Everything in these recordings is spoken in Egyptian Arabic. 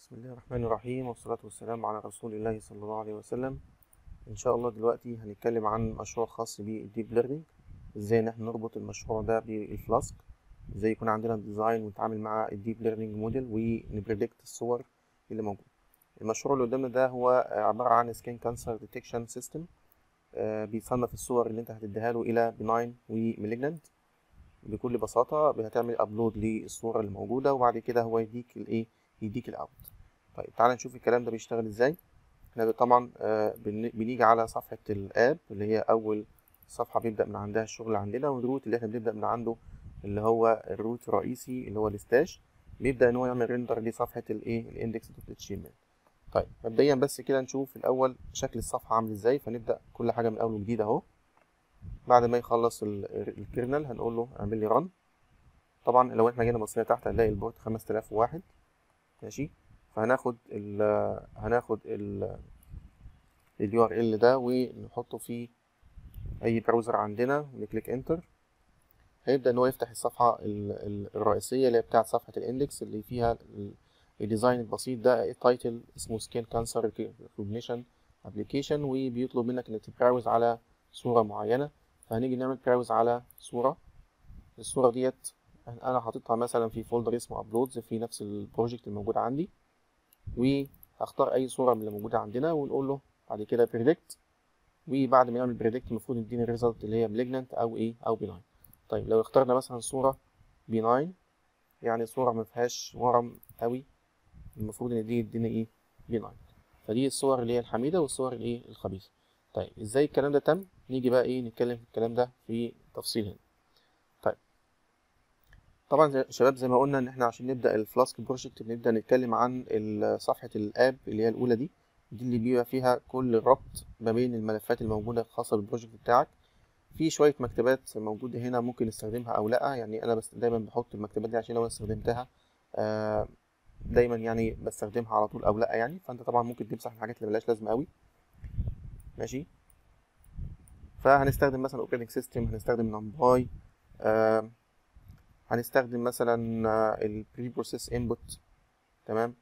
بسم الله الرحمن الرحيم والصلاة والسلام على رسول الله صلى الله عليه وسلم إن شاء الله دلوقتي هنتكلم عن مشروع خاص بالديب ليرنينج إزاي إن احنا نربط المشروع ده بالفلاسك إزاي يكون عندنا ديزاين ونتعامل مع الديب ليرنينج موديل ونبريدكت الصور اللي موجودة المشروع اللي قدامنا ده هو عبارة عن سكين كانسر ديتكشن سيستم بيصنف الصور اللي انت هتديها له إلى بناين ومالجنانت بكل بساطة هتعمل أبلود للصورة اللي موجودة وبعد كده هو يديك الإيه يديك الأوت طيب تعال نشوف الكلام ده بيشتغل ازاي احنا طبعا آه بنيجي على صفحة الاب اللي هي اول صفحة بيبدأ من عندها الشغل عندنا والروت اللي احنا بنبدأ من عنده اللي هو الروت الرئيسي اللي هو الستاش بيبدأ ان هو يعمل ريندر لصفحة الايه الاندكس دوت اتش ام ال طيب مبدئيا بس كده نشوف الاول شكل الصفحة عامل ازاي فنبدأ كل حاجة من اول وجديد اهو بعد ما يخلص الكيرنل هنقول له اعمل لي رن طبعا لو احنا جينا بصينا تحت هنلاقي البورت 5001 ماشي فهناخد ال هناخد ال اليو ار ال ده ونحطه في اي براوزر عندنا ونكليك انتر هيبدا ان هو يفتح الصفحه الرئيسيه اللي هي بتاعه صفحه الاندكس اللي فيها الديزاين البسيط ده التايتل اسمه سكين كانسر ريكوجنيشن ابلكيشن وبيطلب منك انك تبراوز على صوره معينه فهنيجي نعمل براوز على صوره الصوره ديت انا حاططها مثلا في فولدر اسمه ابلودز في نفس البروجكت الموجود عندي وهختار اي صوره من اللي موجوده عندنا ونقول له بعد كده بريدكت وبعد ما يعمل بريدكت المفروض يديني الريزلت اللي هي مالجنانت او ايه او بناين طيب لو اخترنا مثلا صوره بناين يعني صوره ما فيهاش ورم قوي المفروض ان دي يدينا ايه بناين فدي الصور اللي هي الحميده والصور الايه الخبيثه طيب ازاي الكلام ده تم نيجي بقى ايه نتكلم في الكلام ده في تفصيل هنا طيب طبعا شباب زي ما قلنا ان احنا عشان نبدا الفلاسك بروجكت بنبدا نتكلم عن صفحه الاب اللي هي الاولى دي دي اللي بيبقى فيها كل الربط ما بين الملفات الموجوده الخاصه بالبروجكت بتاعك في شويه مكتبات موجوده هنا ممكن نستخدمها او لا يعني انا بس دايما بحط المكتبات دي عشان لو استخدمتها آه دايما يعني بستخدمها على طول او لا يعني فانت طبعا ممكن تمسح الحاجات اللي ملهاش لازمه قوي ماشي فهنستخدم مثلا اوبريتنج سيستم هنستخدم نمباي آه هنستخدم مثلا البري بروسيس انبوت تمام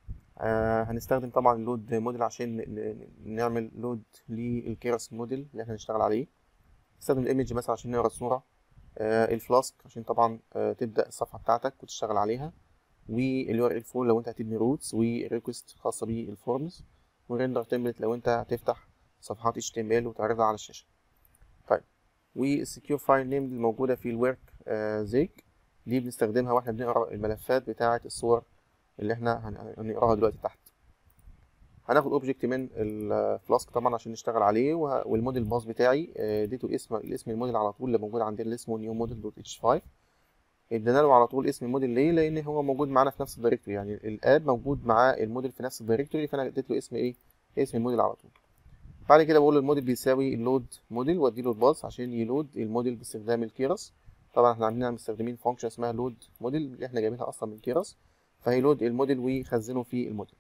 آه هنستخدم طبعا اللود موديل عشان نعمل لود للكيرس موديل اللي احنا هنشتغل عليه نستخدم الايمج مثلا عشان نقرا الصوره آه الفلاسك عشان طبعا آه تبدا الصفحه بتاعتك وتشتغل عليها واليو ار ال فول لو انت هتبني روتس وريكوست خاصه بالفورمز وريندر تمبلت لو انت هتفتح صفحات اتش تي ام ال وتعرضها على الشاشه طيب والسكيور فايل نيم الموجوده في الورك زيك دي بنستخدمها واحنا بنقرا الملفات بتاعه الصور اللي احنا هنقراها دلوقتي تحت هناخد اوبجكت من الفلاسك طبعا عشان نشتغل عليه والموديل باص بتاعي اديته اسم الاسم الموديل على طول اللي موجود عندنا اللي اسمه نيو موديل دوت اتش 5 ادينا له على طول اسم الموديل ليه لان هو موجود معانا في نفس الدايركتوري يعني الاب موجود معاه الموديل في نفس الدايركتوري فانا اديت له اسم ايه اسم الموديل على طول بعد كده بقول له الموديل بيساوي اللود موديل وادي له الباص عشان يلود الموديل باستخدام الكيرس طبعا احنا عندنا مستخدمين فانكشن اسمها لود موديل اللي احنا جايبينها اصلا من كيرس فهيلود الموديل ويخزنه في الموديل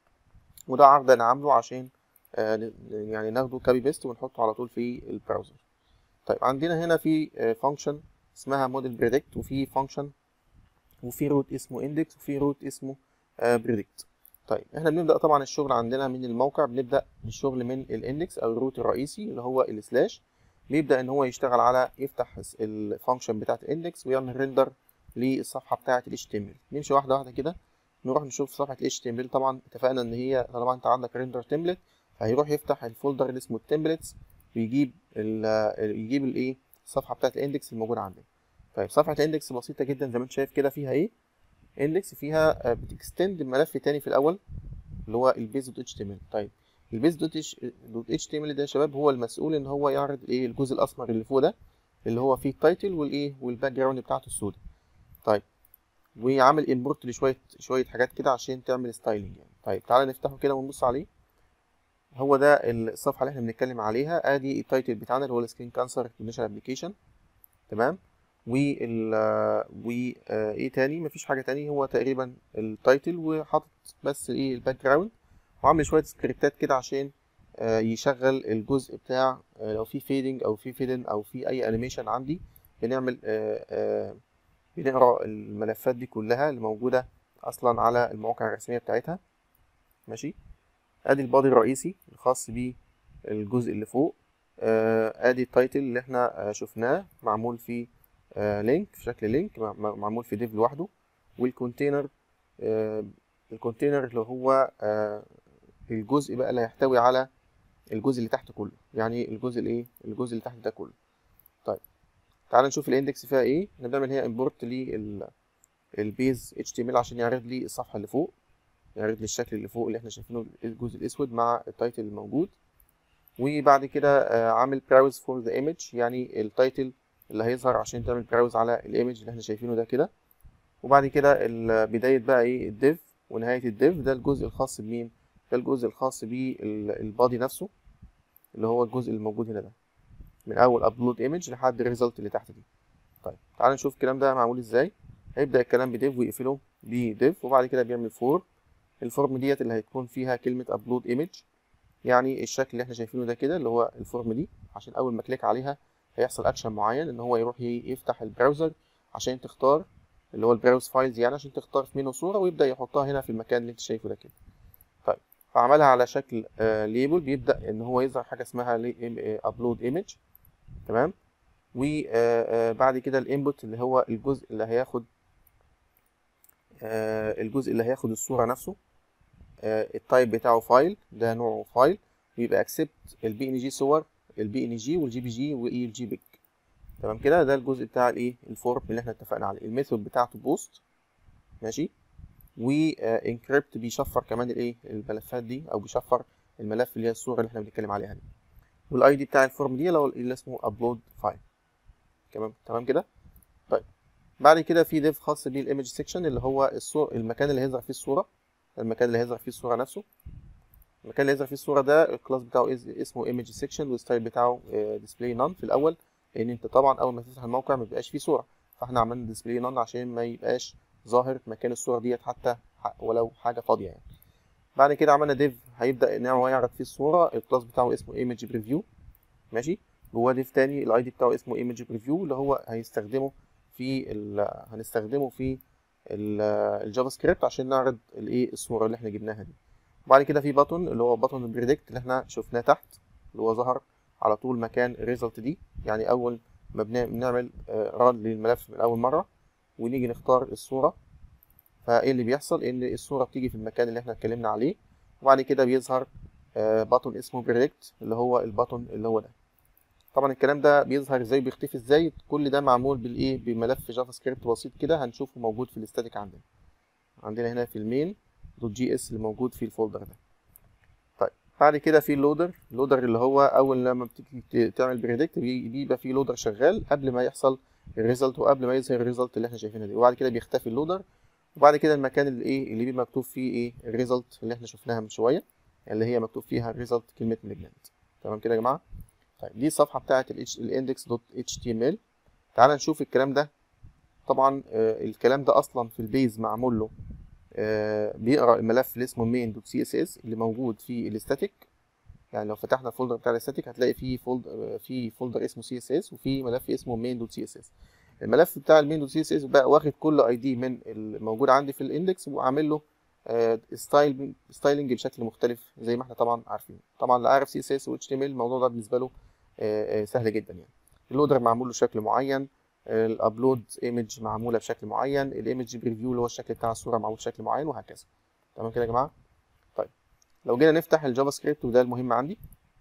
وده عرض انا عامله عشان آه يعني ناخده كابي بيست ونحطه على طول في البراوزر طيب عندنا هنا في فانكشن اسمها موديل بريدكت وفي فانكشن وفي روت اسمه اندكس وفي روت اسمه بريدكت طيب احنا بنبدا طبعا الشغل عندنا من الموقع بنبدا الشغل من الاندكس او الروت الرئيسي اللي هو السلاش بيبدا ان هو يشتغل على يفتح الفانكشن بتاعه الاندكس ويعمل ريندر للصفحه بتاعه ال HTML نمشي واحده واحده كده نروح نشوف صفحه ال HTML طبعا اتفقنا ان هي طالما انت عندك ريندر تمبلت فهيروح يفتح الفولدر اللي اسمه التمبلتس ويجيب ال يجيب الايه الصفحه بتاعه الاندكس الموجوده عندنا طيب صفحه الاندكس بسيطه جدا زي ما انت شايف كده فيها ايه اندكس فيها بتكستند ملف تاني في الاول اللي هو البيز دوت اتش تي ام ال طيب البيز دوت اتش تي ام ال ده يا شباب هو المسؤول ان هو يعرض ايه الجزء الاسمر اللي فوق ده اللي هو فيه التايتل والايه والباك جراوند بتاعته السوداء طيب وعامل امبورت لشويه شويه حاجات كده عشان تعمل ستايلنج يعني طيب تعالى نفتحه كده ونبص عليه هو ده الصفحه اللي احنا بنتكلم عليها ادي التايتل بتاعنا اللي هو السكرين كانسر ريكوجنيشن ابلكيشن تمام وال و ايه تاني مفيش حاجه تاني هو تقريبا التايتل وحاطط بس ايه الباك جراوند وعامل شويه سكريبتات كده عشان آه يشغل الجزء بتاع آه لو في فيدنج او في فيدن او في اي انيميشن عندي بنعمل بنقرا الملفات دي كلها اللي موجوده اصلا على المواقع الرسميه بتاعتها ماشي ادي البادي الرئيسي الخاص بالجزء اللي فوق آه، ادي التايتل اللي احنا آه، شفناه معمول في لينك في شكل لينك معمول في ديف لوحده والكونتينر الكونتينر اللي هو الجزء بقى اللي هيحتوي على الجزء اللي تحت كله يعني الجزء الايه الجزء اللي تحت ده كله طيب تعال نشوف الاندكس فيها ايه احنا بنعمل هنا امبورت للبيز اتش تي ام ال عشان يعرض لي الصفحه اللي فوق يعرض لي الشكل اللي فوق اللي احنا شايفينه الجزء الاسود مع التايتل الموجود وبعد كده آه، عامل براوز فور ذا ايمج يعني التايتل اللي هيظهر عشان تعمل براوز على الايمج اللي احنا شايفينه ده كده وبعد كده بدايه بقى ايه الديف ونهايه الديف ده الجزء الخاص بمين ده الجزء الخاص بالبادي نفسه اللي هو الجزء الموجود هنا ده من اول ابلود ايمج لحد الريزلت اللي تحت دي طيب تعال نشوف الكلام ده معمول ازاي هيبدا الكلام بديف ويقفله بديف وبعد كده بيعمل فور الفورم ديت اللي هيكون فيها كلمه ابلود ايمج يعني الشكل اللي احنا شايفينه ده كده اللي هو الفورم دي عشان اول ما كليك عليها هيحصل اكشن معين ان هو يروح يفتح البراوزر عشان تختار اللي هو البراوز فايلز يعني عشان تختار منه صوره ويبدا يحطها هنا في المكان اللي انت شايفه ده كده طيب فعملها على شكل ليبل بيبدا ان هو يظهر حاجه اسمها ابلود ايمج تمام وبعد كده الانبوت اللي هو الجزء اللي هياخد الجزء اللي هياخد الصوره نفسه التايب بتاعه فايل ده نوعه فايل ويبقى اكسبت البي ان جي صور البي ان جي والجي بي جي واي الجي بيج تمام كده ده الجزء بتاع الايه الفورم اللي احنا اتفقنا عليه الميثود بتاعته بوست ماشي وانكريبت بيشفر كمان الايه الملفات دي او بيشفر الملف اللي هي الصوره اللي احنا بنتكلم عليها دي والاي دي بتاع الفورم دي اللي اسمه ابلود فايل تمام تمام كده طيب بعد كده في ديف خاص بالايمج سيكشن اللي هو الصور المكان اللي هيظهر فيه الصوره المكان اللي هيظهر فيه الصوره نفسه المكان اللي هيظهر فيه الصوره ده الكلاس بتاعه اسمه ايمج سيكشن والستايل بتاعه ديسبلاي نون في الاول لان انت طبعا اول ما تفتح الموقع ما بيبقاش فيه صوره فاحنا عملنا ديسبلاي نون عشان ما يبقاش ظاهر مكان الصوره ديت حتى ولو حاجه فاضيه يعني بعد كده عملنا ديف هيبدا ان هو يعرض فيه الصوره الكلاس بتاعه اسمه ايمج بريفيو ماشي جواه ديف تاني الاي دي بتاعه اسمه ايمج بريفيو اللي هو هيستخدمه في هنستخدمه في الجافا سكريبت عشان نعرض الايه الصوره اللي احنا جبناها دي وبعد كده في باتون اللي هو باتون البريدكت اللي احنا شفناه تحت اللي هو ظهر على طول مكان الريزلت دي يعني اول ما بنعمل ران للملف من اول مره ونيجي نختار الصوره فايه اللي بيحصل ان الصوره بتيجي في المكان اللي احنا اتكلمنا عليه وبعد كده بيظهر باتون اسمه بريدكت اللي هو الباتون اللي هو ده طبعا الكلام ده بيظهر ازاي بيختفي ازاي كل ده معمول بالايه بملف جافا سكريبت بسيط كده هنشوفه موجود في الاستاتيك عندنا عندنا هنا في المين دوت جي اس اللي موجود في الفولدر ده طيب بعد كده في اللودر اللودر اللي هو اول لما بتيجي تعمل بريدكت بيبقى في لودر شغال قبل ما يحصل الريزلت وقبل ما يظهر الريزلت اللي احنا شايفينها دي وبعد كده بيختفي اللودر وبعد كده المكان اللي ايه اللي بيبقى مكتوب فيه ايه الريزلت اللي احنا شفناها من شويه اللي هي مكتوب فيها الريزلت كلمه مالجنانت تمام كده يا جماعه طيب دي الصفحه بتاعه الاندكس دوت اتش تي ام ال تعال نشوف الكلام ده طبعا آه الكلام ده اصلا في البيز معمول له آه بيقرا الملف اللي اسمه main دوت سي اس اس اللي موجود في الاستاتيك يعني لو فتحنا الفولدر بتاع الاستاتيك هتلاقي فيه فولدر في فولدر اسمه سي اس اس وفي ملف اسمه main دوت سي اس اس الملف بتاع المين دوت سي اس اس بقى واخد كل اي دي من الموجود عندي في الاندكس وعامل له ستايل ستايلنج بشكل مختلف زي ما احنا طبعا عارفين طبعا اللي عارف سي اس اس و اتش تي ام ال الموضوع ده بالنسبه له سهل جدا يعني اللودر معمول له شكل معين الابلود ايمج معموله بشكل معين الايمج بريفيو اللي هو الشكل بتاع الصوره معمول بشكل معين وهكذا تمام كده يا جماعه طيب لو جينا نفتح الجافا سكريبت وده المهم عندي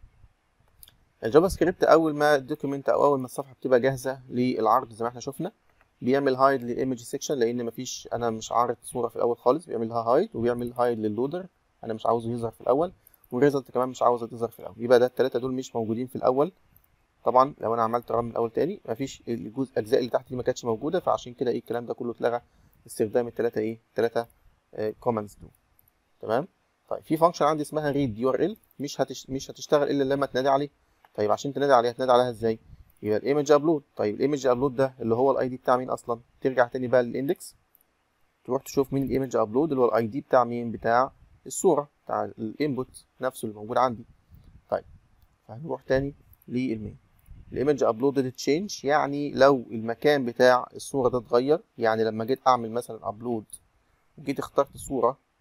الجافا سكريبت اول ما الدوكيمنت او اول ما الصفحه بتبقى جاهزه للعرض زي ما احنا شفنا بيعمل هايد للايمج سيكشن لان مفيش انا مش عارض صوره في الاول خالص بيعملها هايد وبيعمل هايد لللودر انا مش عاوزه يظهر في الاول والريزلت كمان مش عاوزه تظهر في الاول يبقى ده الثلاثه دول مش موجودين في الاول طبعا لو انا عملت ران من الاول تاني مفيش الجزء الاجزاء اللي تحت دي ما كانتش موجوده فعشان كده ايه الكلام ده كله اتلغى استخدام الثلاثه ايه الثلاثه كومنتس دول تمام طيب في فانكشن عندي اسمها ريد يو ار ال مش هتش... مش هتشتغل الا لما تنادي عليه طيب عشان تنادي عليها تنادي عليها ازاي يبقى الايمج ابلود طيب الايمج ابلود ده اللي هو الاي دي بتاع مين اصلا ترجع تاني بقى للاندكس تروح تشوف مين الايمج ابلود اللي هو الاي دي بتاع مين بتاع الصوره بتاع الانبوت نفسه اللي موجود عندي طيب فهنروح تاني للمين الايمج ابلودد تشينج يعني لو المكان بتاع الصوره ده اتغير يعني لما جيت اعمل مثلا ابلود وجيت اخترت صوره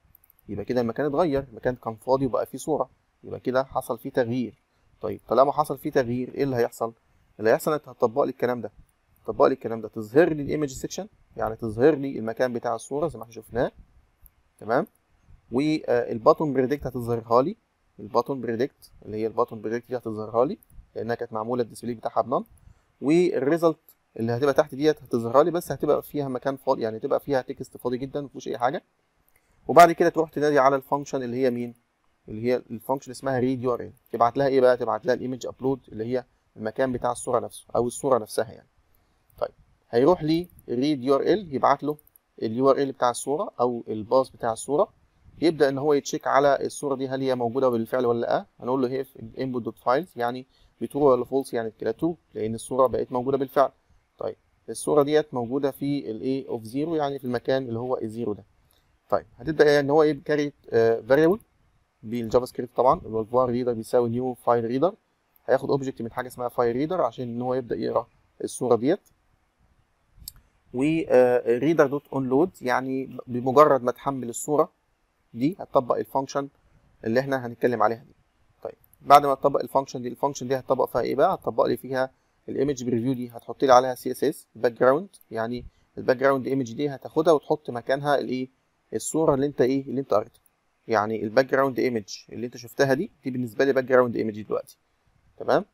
يبقى كده المكان اتغير المكان كان فاضي وبقى فيه صوره يبقى كده حصل فيه تغيير طيب طالما حصل فيه تغيير ايه اللي هيحصل اللي هيحصل انت هتطبق لي الكلام ده تطبق لي الكلام ده تظهر لي الايمج سيكشن يعني تظهر لي المكان بتاع الصوره زي ما احنا شفناه تمام والباتون بريدكت هتظهرها لي الباتون بريدكت اللي هي الباتون بريدكت دي هتظهرها لي لانها كانت معموله الديسبلاي بتاعها بنان والريزلت اللي هتبقى تحت ديت هتظهرها لي بس هتبقى فيها مكان فاضي يعني تبقى فيها تكست فاضي جدا مفيهوش اي حاجه وبعد كده تروح تنادي على الفانكشن اللي هي مين اللي هي الفانكشن اسمها ريد يو ار ال تبعت لها ايه بقى تبعت لها الايمج ابلود اللي هي المكان بتاع الصوره نفسه او الصوره نفسها يعني طيب هيروح لي ريد يو ار ال يبعت له اليو ار ال بتاع الصوره او الباص بتاع الصوره يبدا ان هو يتشيك على الصوره دي هل هي موجوده بالفعل ولا لا هنقول له هي في الانبوت دوت فايلز يعني بترو ولا فولس يعني كده ترو لان الصوره بقت موجوده بالفعل طيب الصوره ديت موجوده في الايه اوف زيرو يعني في المكان اللي هو الزيرو ده طيب هتبدا ان هو ايه كاري فاريبل بالجافا سكريبت طبعا اللي هو الفار ريدر بيساوي نيو فايل ريدر هياخد اوبجكت من حاجه اسمها فايل ريدر عشان ان هو يبدا يقرا الصوره ديت وريدر دوت اون لود يعني بمجرد ما تحمل الصوره دي هتطبق الفانكشن اللي احنا هنتكلم عليها دي طيب بعد ما تطبق الفانكشن دي الفانكشن دي هتطبق فيها ايه بقى هتطبق لي فيها الايمج بريفيو دي هتحط لي عليها سي اس اس باك جراوند يعني الباك جراوند ايمج دي هتاخدها وتحط مكانها الايه الصوره اللي انت ايه اللي انت قريتها يعني الباك جراوند ايمج اللي انت شفتها دي دي بالنسبه لي باك جراوند ايمج دلوقتي تمام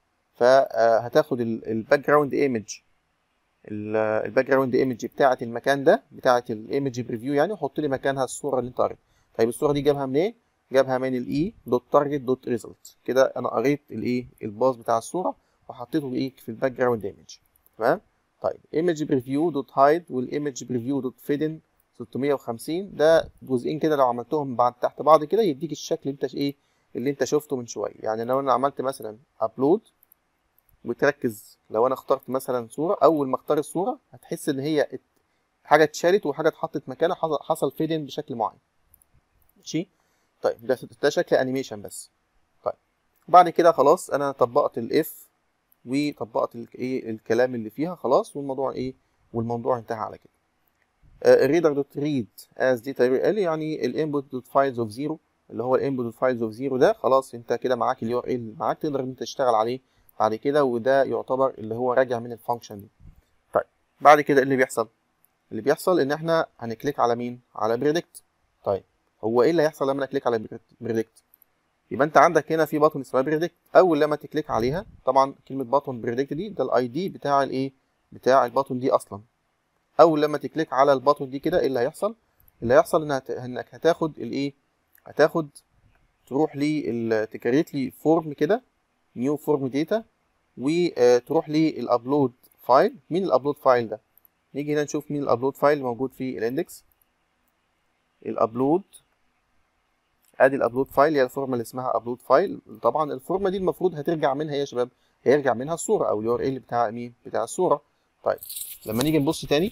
فهتاخد الباك جراوند ايمج الباك جراوند ايمج بتاعه المكان ده بتاعه الايمج بريفيو يعني وحط لي مكانها الصوره اللي انت قريتها طيب الصوره دي جابها منين إيه؟ جابها من الاي دوت تارجت دوت ريزلت كده انا قريت الايه الباص بتاع الصوره وحطيته ايه في الباك جراوند ايمج تمام طيب ايمج بريفيو دوت هايد والايمج بريفيو دوت فيدن 650 ده جزئين كده لو عملتهم بعد تحت بعض كده يديك الشكل اللي انت ايه اللي انت شفته من شويه يعني لو انا عملت مثلا ابلود وتركز لو انا اخترت مثلا صوره اول ما اختار الصوره هتحس ان هي حاجه اتشالت وحاجه اتحطت مكانها حصل, حصل فيدن بشكل معين ماشي طيب ده ده شكل انيميشن بس طيب بعد كده خلاص انا طبقت الاف وطبقت الايه الكلام اللي فيها خلاص والموضوع ايه والموضوع انتهى على كده الريدر دوت ريد از داتا ال يعني الانبوت دوت فايلز اوف زيرو اللي هو الانبوت دوت فايلز اوف زيرو ده خلاص انت كده معاك اليو ار ال معاك تقدر انت تشتغل عليه بعد كده وده يعتبر اللي هو راجع من الفانكشن دي طيب بعد كده اللي بيحصل اللي بيحصل ان احنا هنكليك على مين على بريدكت طيب هو ايه اللي هيحصل لما اكليك على بريدكت يبقى انت عندك هنا في باتون اسمها بريدكت اول لما تكليك عليها طبعا كلمه باتون بريدكت دي ده الاي دي بتاع الايه بتاع الباتون دي اصلا اول لما تكليك على الباتون دي كده ايه اللي هيحصل اللي هيحصل ان هت... انك هتاخد الايه هتاخد تروح لي تكريت لي فورم كده نيو فورم داتا وتروح لي الابلود فايل مين الابلود فايل ده نيجي هنا نشوف مين الابلود فايل موجود في الاندكس الابلود ادي الابلود فايل هي الفورمه اللي اسمها ابلود فايل طبعا الفورمه دي المفروض هترجع منها يا شباب هيرجع منها الصوره او اليو ار ال بتاع مين بتاع الصوره طيب لما نيجي نبص تاني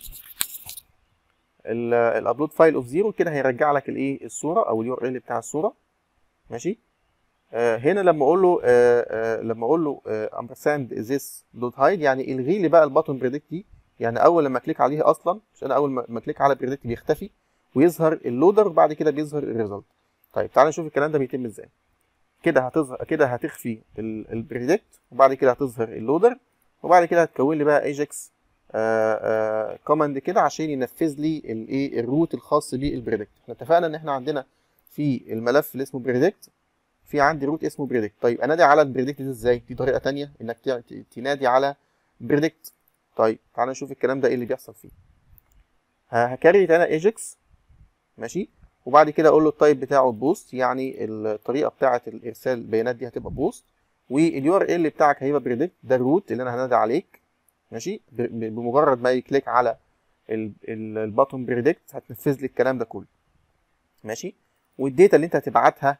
الابلود فايل اوف زيرو كده هيرجع لك الايه الصوره او اليو ار ال بتاع الصوره ماشي آه هنا لما اقول له آه آه لما اقول له امبرساند ذيس دوت هايد يعني الغي لي بقى الباتون بريدكت دي يعني اول لما كليك عليها اصلا مش انا اول ما كليك على بريدكت بيختفي ويظهر اللودر وبعد كده بيظهر الريزلت طيب تعالى نشوف الكلام ده بيتم ازاي كده هتظهر كده هتخفي البريدكت وبعد كده هتظهر اللودر وبعد كده هتكون لي بقى ايجكس كوماند كده عشان ينفذ لي الايه الروت الخاص بالبريدكت احنا اتفقنا ان احنا عندنا في الملف اللي اسمه بريدكت في عندي روت اسمه بريدكت طيب انادي على البريدكت ده ازاي دي طريقه تانية انك تنادي على بريدكت طيب تعالى نشوف الكلام ده ايه اللي بيحصل فيه هكريت انا ايجكس ماشي وبعد كده اقول له التايب بتاعه بوست يعني الطريقه بتاعه الارسال البيانات دي هتبقى بوست واليو ار ال بتاعك هيبقى بريدكت ده الروت اللي انا هنادي عليك ماشي بمجرد ما يكليك على الباتون بريدكت هتنفذ لي الكلام ده كله ماشي والداتا اللي انت هتبعتها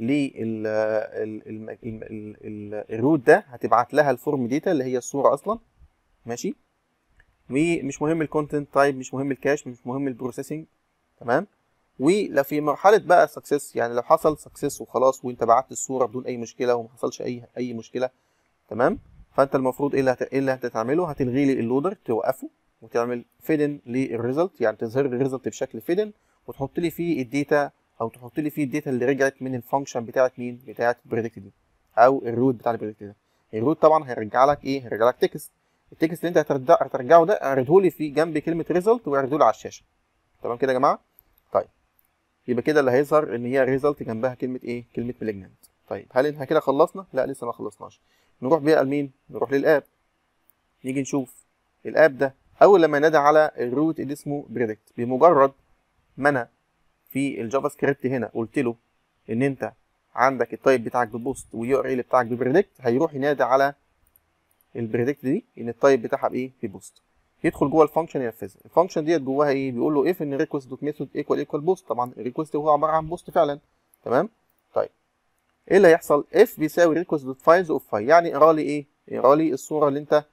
للروت ده هتبعت لها الفورم داتا اللي هي الصوره اصلا ماشي ومش مهم الكونتنت تايب مش مهم الكاش مش مهم البروسيسنج تمام ولو في مرحله بقى سكسس يعني لو حصل سكسس وخلاص وانت بعت الصوره بدون اي مشكله وما حصلش اي اي مشكله تمام فانت المفروض ايه اللي, هت... إيه اللي هتعمله هتلغي لي اللودر توقفه وتعمل فيدن للريزلت يعني تظهر لي الريزلت بشكل فيدن وتحط لي فيه الداتا او تحط لي فيه الداتا اللي رجعت من الفانكشن بتاعت مين بتاعت البريدكت دي او الروت بتاع البريدكت ده الروت طبعا هيرجع لك ايه هيرجع لك تكست التكست اللي انت هترجع هترجعه ده اعرضه لي في جنب كلمه ريزلت واعرضه لي على الشاشه تمام كده يا جماعه طيب يبقى كده اللي هيظهر ان هي ريزلت جنبها كلمه ايه كلمه مالجنانت طيب هل احنا كده خلصنا لا لسه ما خلصناش نروح بقى لمين نروح للاب نيجي نشوف الاب ده اول لما ينادى على الروت اللي اسمه بريدكت بمجرد ما انا في الجافا سكريبت هنا قلت له ان انت عندك التايب بتاعك ببوست واليو ار ال بتاعك ببريدكت هيروح ينادى على البريدكت دي ان التايب بتاعها بايه ببوست يدخل جوه الفانكشن ينفذها الفانكشن ديت جواها ايه بيقول له اف ان ريكوست دوت ميثود ايكوال ايكوال بوست طبعا الريكوست هو عباره عن بوست فعلا تمام طيب ايه اللي هيحصل اف بيساوي ريكوست دوت فايلز اوف فايل يعني اقرا لي ايه اقرا لي الصوره اللي انت آآ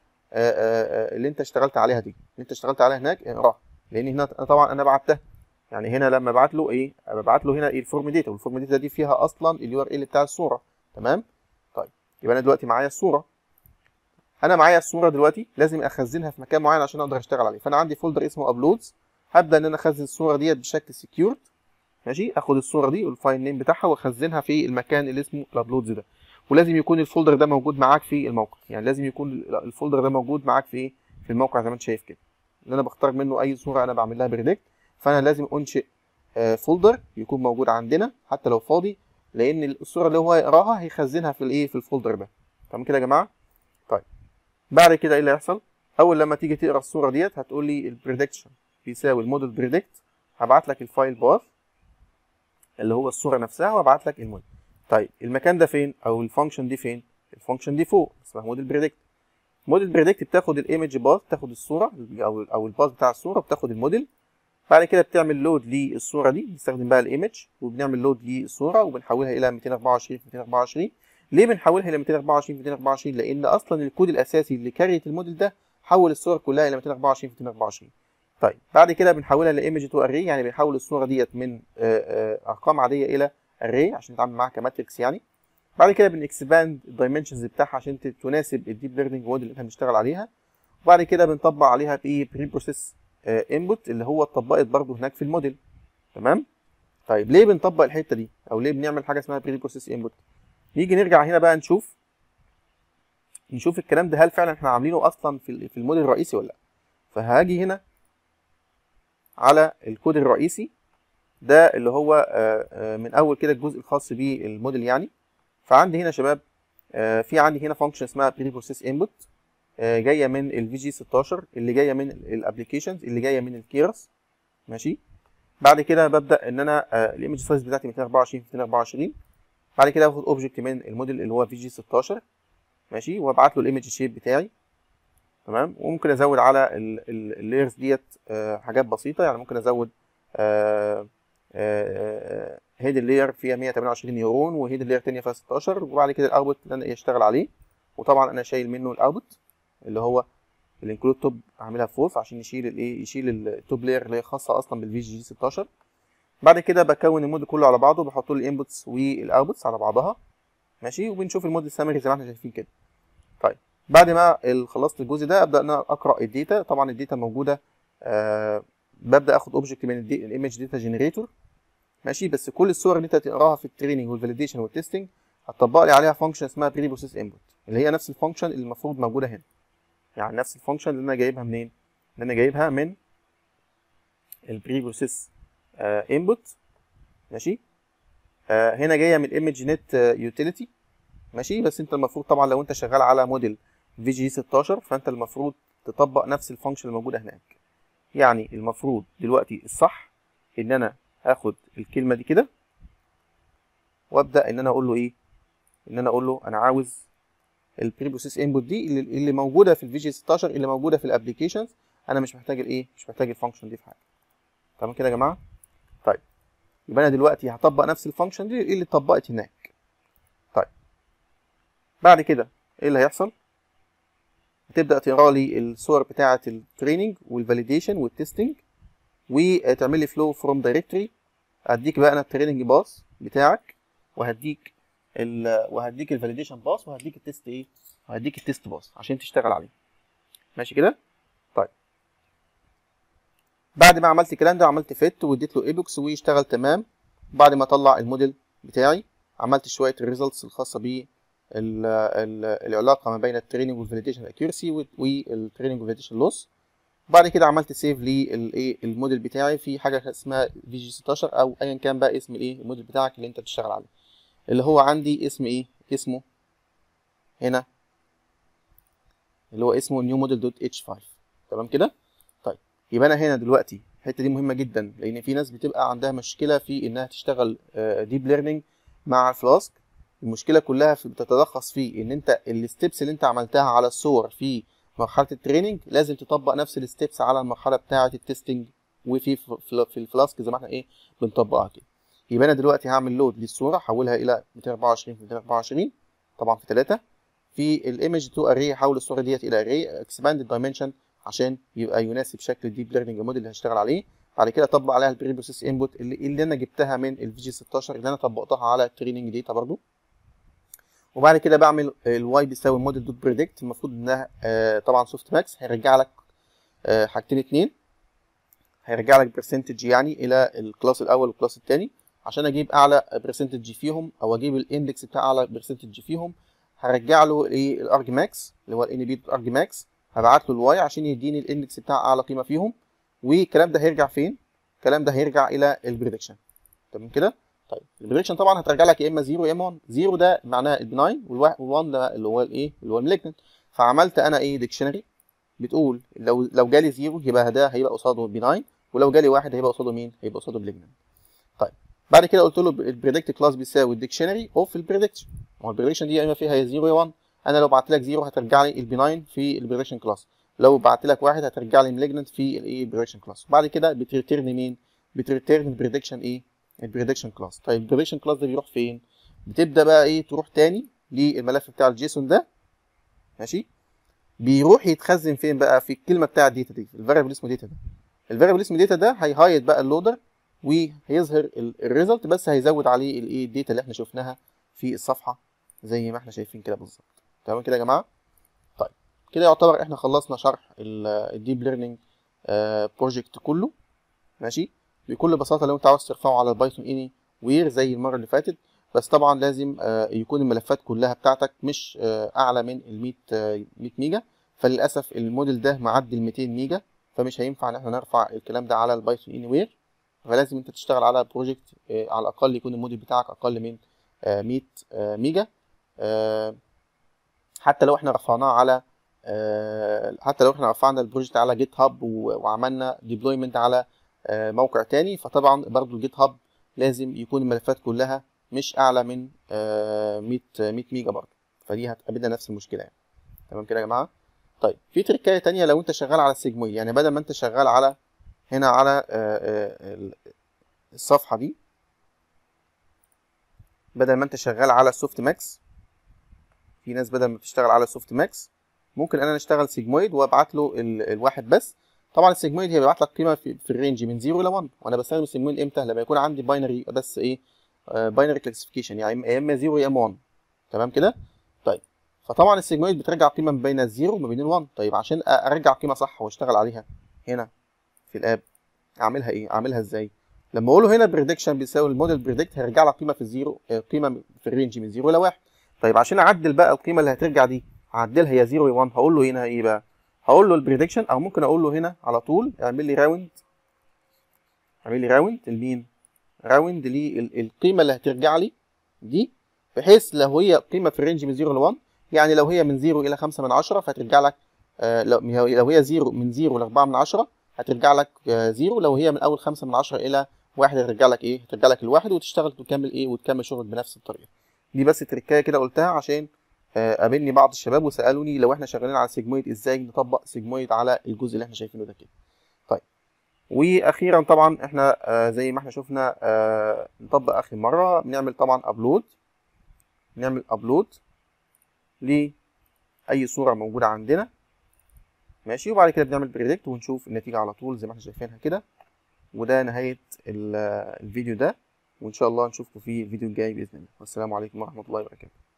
آآ اللي انت اشتغلت عليها دي اللي انت اشتغلت عليها هناك اقراها لان هنا طبعا انا بعتها يعني هنا لما ابعت له ايه ببعت له هنا ايه الفورم داتا والفورم داتا دي فيها اصلا اليو ار ال بتاع الصوره تمام طيب يبقى انا دلوقتي معايا الصوره انا معايا الصوره دلوقتي لازم اخزنها في مكان معين عشان اقدر اشتغل عليه فانا عندي فولدر اسمه ابلودز هبدا ان انا اخزن الصوره ديت بشكل سكيورد ماشي اخد الصوره دي والفايل نيم بتاعها واخزنها في المكان اللي اسمه الابلودز ده ولازم يكون الفولدر ده موجود معاك في الموقع يعني لازم يكون الفولدر ده موجود معاك في ايه في الموقع زي ما انت شايف كده اللي انا بختار منه اي صوره انا بعمل لها بريدكت فانا لازم انشئ فولدر يكون موجود عندنا حتى لو فاضي لان الصوره اللي هو يقراها هيخزنها في الايه في الفولدر ده تمام كده يا جماعه طيب بعد كده ايه اللي هيحصل اول لما تيجي تقرا الصوره ديت هتقول لي البريدكشن بيساوي الموديل بريدكت هبعت لك الفايل باث اللي هو الصوره نفسها وابعت لك الموديل طيب المكان ده فين او الفانكشن دي فين الفانكشن دي فوق اسمها موديل بريدكت موديل بريدكت بتاخد الايمج باث تاخد الصوره او او الباث بتاع الصوره بتاخد الموديل بعد كده بتعمل لود للصوره دي بنستخدم بقى الايمج وبنعمل لود للصوره وبنحولها الى 224 في 224 ليه بنحولها الى 224 في 224 لان اصلا الكود الاساسي اللي كاريت الموديل ده حول الصور كلها الى 224 في 224 طيب بعد كده بنحولها لايمج تو اري يعني بنحول الصوره ديت من ارقام عاديه الى اري عشان نتعامل معاها كماتريكس يعني بعد كده بنكسباند الدايمنشنز بتاعها عشان تناسب الديب ليرنينج موديل اللي احنا بنشتغل عليها وبعد كده بنطبق عليها بايه بري بروسيس انبوت اللي هو اتطبقت برضو هناك في الموديل تمام طيب ليه بنطبق الحته دي او ليه بنعمل حاجه اسمها بري بروسيس انبوت نيجي نرجع هنا بقى نشوف نشوف الكلام ده هل فعلا احنا عاملينه اصلا في في الموديل الرئيسي ولا لا فهاجي هنا على الكود الرئيسي ده اللي هو من اول كده الجزء الخاص بالموديل يعني فعندي هنا يا شباب في عندي هنا فانكشن اسمها بري بروسيس انبوت جايه من الفي جي 16 اللي جايه من الابلكيشنز اللي جايه من الكيرس ماشي بعد كده ببدا ان انا الايمج سايز بتاعتي 224 في 224 بعد كده باخد اوبجكت من الموديل اللي هو في جي 16 ماشي وابعت له الايمج شيب بتاعي تمام وممكن ازود على اللايرز ديت حاجات بسيطه يعني ممكن ازود هيد اللاير فيها 128 نيورون وهيد اللاير تانية فيها 16 وبعد كده الاوتبوت اللي انا اشتغل عليه وطبعا انا شايل منه الاوتبوت اللي هو الانكلود توب اعملها فولس عشان يشيل الايه يشيل التوب لاير اللي هي خاصه اصلا بالفي جي 16 بعد كده بكون الموديل كله على بعضه بحط له الانبوتس والاوتبوتس على بعضها ماشي وبنشوف الموديل سامري زي ما احنا شايفين كده طيب بعد ما خلصت الجزء ده ابدا ان انا اقرا الداتا طبعا الداتا موجوده آه ببدا اخد اوبجكت من الايمج داتا جنريتور ماشي بس كل الصور اللي انت تقراها في التريننج والفاليديشن والتستنج هتطبق لي عليها فانكشن اسمها بري بروسيس انبوت اللي هي نفس الفانكشن اللي المفروض موجوده هنا يعني نفس الفانكشن اللي انا جايبها منين اللي انا جايبها من البري بروسيس انبوت ماشي آه هنا جايه من الايمج نت يوتيليتي ماشي بس انت المفروض طبعا لو انت شغال على موديل في جي 16 فانت المفروض تطبق نفس الفانكشن الموجوده هناك يعني المفروض دلوقتي الصح ان انا هاخد الكلمه دي كده وابدا ان انا اقول له ايه ان انا اقول له انا عاوز البري بروسيس انبوت دي اللي, اللي موجوده في الفي جي 16 اللي موجوده في الابلكيشنز انا مش محتاج الايه مش محتاج الفانكشن دي في حاجه تمام كده يا جماعه طيب يبقى انا دلوقتي هطبق نفس الفانكشن دي اللي اتطبقت هناك طيب بعد كده ايه اللي هيحصل هتبدا تقرا لي الصور بتاعه التريننج والفاليديشن والتستنج وتعمل لي فلو فروم دايركتوري هديك بقى انا التريننج باص بتاعك وهديك ال وهديك الفاليديشن باص وهديك التست ايه وهديك التست باص عشان تشتغل عليه ماشي كده طيب بعد ما عملت الكلام ده عملت فيت واديت له ايبوكس واشتغل تمام بعد ما اطلع الموديل بتاعي عملت شويه الريزلتس الخاصه ب العلاقه ما بين التريننج والفاليديشن اكيورسي والتريننج والفاليديشن لوس بعد كده عملت سيف للايه الموديل بتاعي في حاجه اسمها في جي 16 او ايا كان بقى اسم الايه الموديل بتاعك اللي انت بتشتغل عليه اللي هو عندي اسم ايه اسمه هنا اللي هو اسمه نيو موديل دوت اتش 5 تمام كده طيب يبقى انا هنا دلوقتي الحته دي مهمه جدا لان في ناس بتبقى عندها مشكله في انها تشتغل ديب ليرنينج مع فلاسك المشكله كلها في بتتلخص في ان انت الستبس اللي انت عملتها على الصور في مرحله التريننج لازم تطبق نفس الستبس على المرحله بتاعه التستنج وفي في الفلاسك زي ما احنا ايه بنطبقها كده يبقى انا دلوقتي هعمل لود للصوره احولها الى 224 في 224 طبعا في 3 في الايمج تو اري هحول الصوره ديت الى اري اكسباند الدايمنشن عشان يبقى يناسب شكل الديب ليرنينج موديل اللي هشتغل عليه بعد كده اطبق عليها البري بروسيس انبوت اللي, اللي انا جبتها من الفي جي 16 اللي انا طبقتها على التريننج داتا برضو وبعد كده بعمل الواي بيساوي موديل دوت بريدكت المفروض انها آه طبعا سوفت ماكس هيرجع لك آه حاجتين اتنين هيرجع لك برسنتج يعني الى الكلاس الاول والكلاس الثاني عشان اجيب اعلى برسنتج فيهم او اجيب الاندكس بتاع اعلى برسنتج فيهم هرجع له ايه الارج ماكس اللي هو الان بي ارج ماكس هبعت له الواي عشان يديني الاندكس بتاع اعلى قيمه فيهم والكلام ده هيرجع فين الكلام ده هيرجع الى البريدكشن تمام كده طيب البريدكشن طبعا هترجع لك يا اما 0 يا اما 1 0 ده معناه البناين وال1 ده اللي هو الايه اللي هو المليجنت فعملت انا ايه ديكشنري بتقول لو لو جالي 0 يبقى ده هيبقى قصاده بناين ولو جالي واحد هيبقى قصاده مين هيبقى قصاده مليجنت طيب بعد كده قلت له البريدكت كلاس بيساوي الديكشنري اوف البريدكشن ما هو البريدكشن دي يا اما فيها يا 0 يا 1 انا لو بعت لك 0 هترجع لي البناين في البريدكشن كلاس لو بعت لك واحد هترجع لي مليجنت في الايه البريدكشن كلاس بعد كده بتريتيرن مين بتريتيرن البريدكشن ايه البريدكشن كلاس طيب البريدكشن كلاس ده بيروح فين بتبدا بقى ايه تروح تاني للملف بتاع الجيسون ده ماشي بيروح يتخزن فين بقى في الكلمه بتاع الداتا دي الفاريبل اسمه داتا ده الفاريبل اسمه داتا ده هيهايد بقى اللودر وهيظهر الريزلت بس هيزود عليه الايه الداتا اللي احنا شفناها في الصفحه زي ما احنا شايفين كده بالظبط تمام كده يا جماعه طيب كده يعتبر احنا خلصنا شرح الديب ليرنينج بروجكت كله ماشي بكل بساطه لو انت عاوز ترفعه على البايثون اني وير زي المره اللي فاتت بس طبعا لازم يكون الملفات كلها بتاعتك مش اعلى من ال 100 100 ميجا فللاسف الموديل ده معدي ال 200 ميجا فمش هينفع ان احنا نرفع الكلام ده على البايثون اني وير فلازم انت تشتغل على بروجكت على الاقل يكون الموديل بتاعك اقل من 100 ميجا حتى لو احنا رفعناه على حتى لو احنا رفعنا البروجكت على جيت هاب وعملنا ديبلويمنت على موقع تاني فطبعا برضو الجيت هاب لازم يكون الملفات كلها مش اعلى من 100 100 ميجا برضو فدي هتقابلنا نفس المشكله يعني تمام كده يا جماعه طيب في تريكايه تانية لو انت شغال على السيجمويد يعني بدل ما انت شغال على هنا على الصفحه دي بدل ما انت شغال على السوفت ماكس في ناس بدل ما بتشتغل على السوفت ماكس ممكن انا اشتغل سيجمويد وابعت له الواحد بس طبعا السيجمويد هي بيبعت لك قيمه في, في الرينج من 0 ل 1 وانا بستخدم السيجمويد امتى لما يكون عندي باينري بس ايه باينري كلاسيفيكيشن يعني يا اما 0 يا اما 1 تمام كده طيب فطبعا السيجمويد بترجع قيمه ما بين الزيرو وما بين ال1 طيب عشان ارجع قيمه صح واشتغل عليها هنا في الاب اعملها ايه اعملها ازاي لما اقول له هنا بريدكشن بيساوي الموديل بريدكت هيرجع لك قيمه في الزيرو قيمه في الرينج من 0 ل 1 طيب عشان اعدل بقى القيمه اللي هترجع دي اعدلها يا 0 يا 1 هقول له هنا ايه بقى هقول له البريدكشن او ممكن اقول له هنا على طول اعمل لي راوند اعمل لي راوند لمين راوند للقيمه اللي هترجع لي دي بحيث لو هي قيمه في الرينج من 0 ل 1 يعني لو هي من 0 الى 5 من 10 فهترجع لك آه لو لو هي 0 من 0 ل 4 من 10 هترجع لك 0 آه لو هي من اول 5 من 10 الى 1 هترجع لك ايه هترجع لك الواحد وتشتغل وتكمل ايه وتكمل شغلك بنفس الطريقه دي بس تريكايه كده قلتها عشان قابلني بعض الشباب وسالوني لو احنا شغالين على سيجمويد ازاي نطبق سيجمويد على الجزء اللي احنا شايفينه ده كده طيب واخيرا طبعا احنا آه زي ما احنا شفنا آه نطبق اخر مره بنعمل طبعا ابلود نعمل ابلود لاي صوره موجوده عندنا ماشي وبعد كده بنعمل بريدكت ونشوف النتيجه على طول زي ما احنا شايفينها كده وده نهايه الفيديو ده وان شاء الله نشوفكم في الفيديو الجاي باذن الله والسلام عليكم ورحمه الله وبركاته